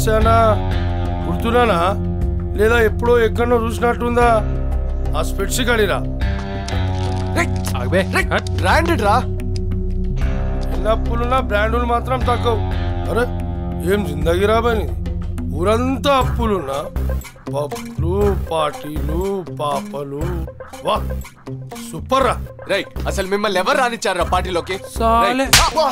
నమస్తే అన్న గుర్తున్నానా లేదా ఎప్పుడో ఎక్కడో చూసినట్టుందా ఆ స్పెట్స్ కడిరా బ్రాండెడ్ రా ఎన్ని అప్పులున్నా బ్రాండులు మాత్రం తగ్గవు అరే ఏం జిందగీ రాబని ఊరంతా అప్పులున్నా పప్పులు పార్టీలు పాపలు వా సూపర్ రా రైట్ అసలు మిమ్మల్ని ఎవరు రానిచ్చారా పార్టీలోకి సాలే. రేయ్, అబ్బా!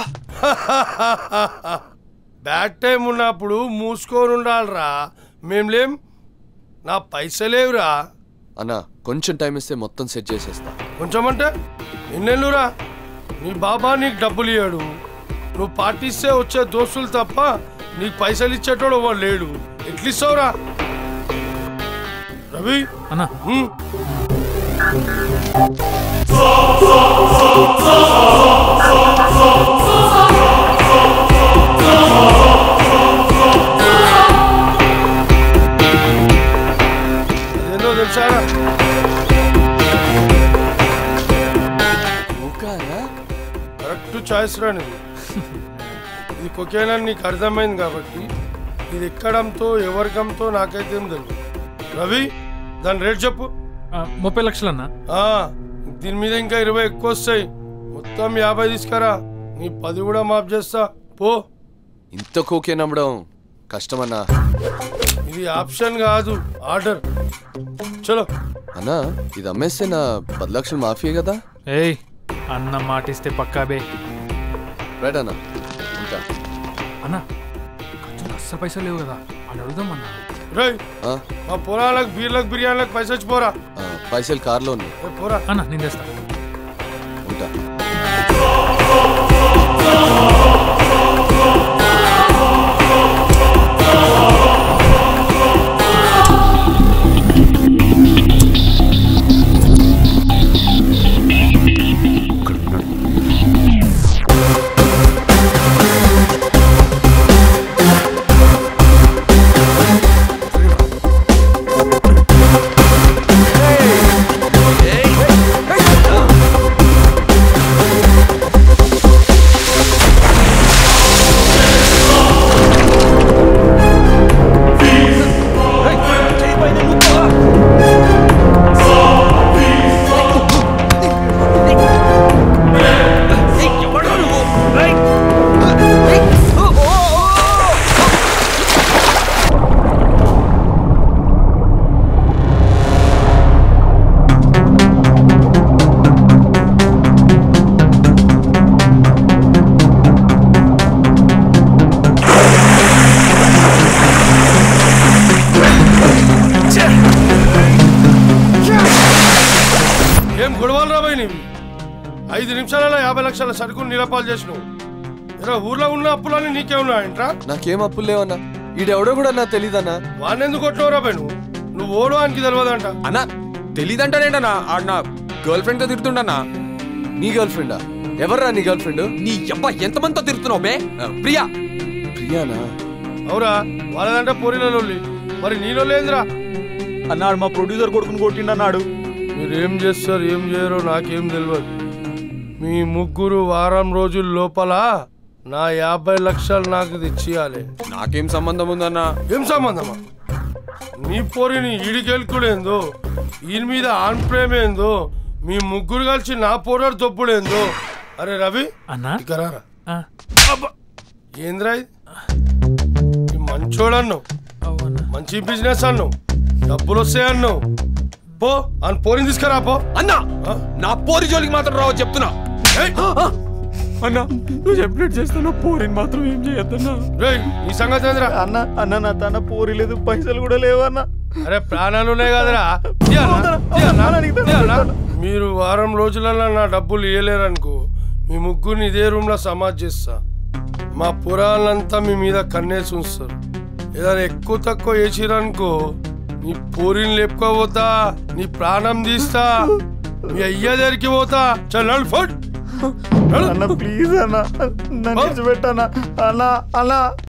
బ్యాడ్ టైం ఉన్నప్పుడు మూసుకొని ఉండాలిరా మేం లేం నా పైసలేవురా అన్న కొంచెం టైం ఇస్తే మొత్తం సెట్ చేసేస్తా కొంచెం అంటే ఎన్నెళ్ళురా నీ బాబా నీకు డబ్బులు ఇయ్యాడు నువ్వు పార్టీస్తే వచ్చే దోస్తులు తప్ప నీకు పైసలు ఇచ్చేటోడు వాడు లేడు ఎట్లిస్తావురా రవి అన్నా హ్మ్. అదేందో తెలుసారా ఊకారా కరెక్ట్ చాయిస్ రాని ఇది కొకేనా నీకు అర్థమైంది కాబట్టి ఇది ఎక్కడంతో ఎవరికంతో నాకైతే ఏం తెలియదు రవి దాని రేట్ చెప్పు ఆ, ముప్పై లక్షలు అన్నా ఆ, దీని మీద ఇంకా ఇరవై ఎక్కువ వస్తాయి మొత్తం యాభై తీసుకురా నీ పది కూడా మాఫ్ చేస్తా పో ఇంత కోకే నమ్మడం కష్టమన్నా ఇది ఆప్షన్ కాదు ఆర్డర్ చలో అన్నా ఇది అమ్మేస్తే నా పది లక్షలు మాఫీ కదా ఏయ్ అన్న మాటిస్తే పక్కాబే రైట్ అన్నా ఉంటా అన్నా ఖర్చులు అస్సలు పైసలు లేవు కదా అని అడుగుదాం అన్నా రై ఆ, మా పొలాలకు బీర్లకు బిర్యానీలకు పైసలు వచ్చి పోరా ఆ, పైసలు కార్లో ఉన్నాయి ఏ, పోరా అన్నా నేను తెస్తా ఉంటా ఏం గొడవలు రాబాయి నీవి ఐదు నిమిషాలలో యాభై లక్షల సరుకులు నిలపాలు చేసినావు ఎరా ఊర్లో ఉన్న అప్పులన్నీ నీకే ఉన్నాయంట్రా నాకేం అప్పులు లేవన్నా ఈడెవడో కూడా నాకు తెలీదన్నా వాడినెందుకు కొట్టినావు రాబాయి నువ్వు నువ్వు ఓడు ఆయనకి తెలియదంట అన్నా తెలీదంటానేంటన్నా ఆడ నా గర్ల్ ఫ్రెండ్ తో తిరుగుతుండన్నా నీ గర్ల్ ఫ్రెండా ఎవర్రా నీ గర్ల్ ఫ్రెండ్ నీ అబ్బా ఎంతమందితో తిరుగుతున్నావు బే ఆ, ప్రియా ప్రియానా అవురా వాళ్ళదంటే పొరిలలో మరి నీలో లేదురా అన్నాడు మా ప్రొడ్యూసర్ కొడుకుని కొట్టిండన్నాడు మీరు ఏం చేస్తారు ఏం చేయరో నాకేం తెలియదు మీ ముగ్గురు వారం రోజుల లోపల నా యాభై లక్షలు నాకు తెచ్చియాలి నాకేం సంబంధం ఉందన్నా ఏం సంబంధమా నీ పోరిని ఈడికెళ్ళుకుడేందో ఈయన మీద ఆన్ ప్రేమ ఏందో మీ ముగ్గురు కలిసి నా పోరాడు తొప్పుడేందో అరే రవి అన్నా ఇక రారా ఆ, అబ్బా ఏంద్రా ఇది ఈ మంచోడన్నావు అవునా మంచి బిజినెస్ అన్నావు డబ్బులు వస్తాయన్నావు పో అని పోరిని తీసుకురా పో అన్నా ఆ? నా పోరి జోలికి మాత్రం రావు చెప్తున్నా ఏయ్! అన్నా నువ్వు చెప్పినట్టు చేస్తున్నా పోరిని మాత్రం ఏం చేయొద్దన్నా రేయ్, నీ సంగతి ఏందిరా అన్న అన్న నా తన పోరి లేదు పైసలు కూడా లేవన్న అరే ప్రాణాలు ఉన్నాయి కదరా తీయన్నా, తీయన్నా, తీయన్నా. మీరు వారం రోజులలో నా డబ్బులు ఇవ్వలేరనుకో మీ ముగ్గురిని ఇదే రూమ్ లో సమాజ్ చేస్తా మా పురాలంతా మీ మీద కన్నేసి ఉంచుతారు ఏదైనా ఎక్కువ తక్కువ వేసిరనుకో నీ పూరిని లేపుకోపోతా నీ ప్రాణం తీస్తా మీ అయ్య దగ్గరికి పోతా చల్ ఫుడ్ అన్న ప్లీజ్ అన్న నన్ను విడిచిపెట్టన్నా అన్న అన్న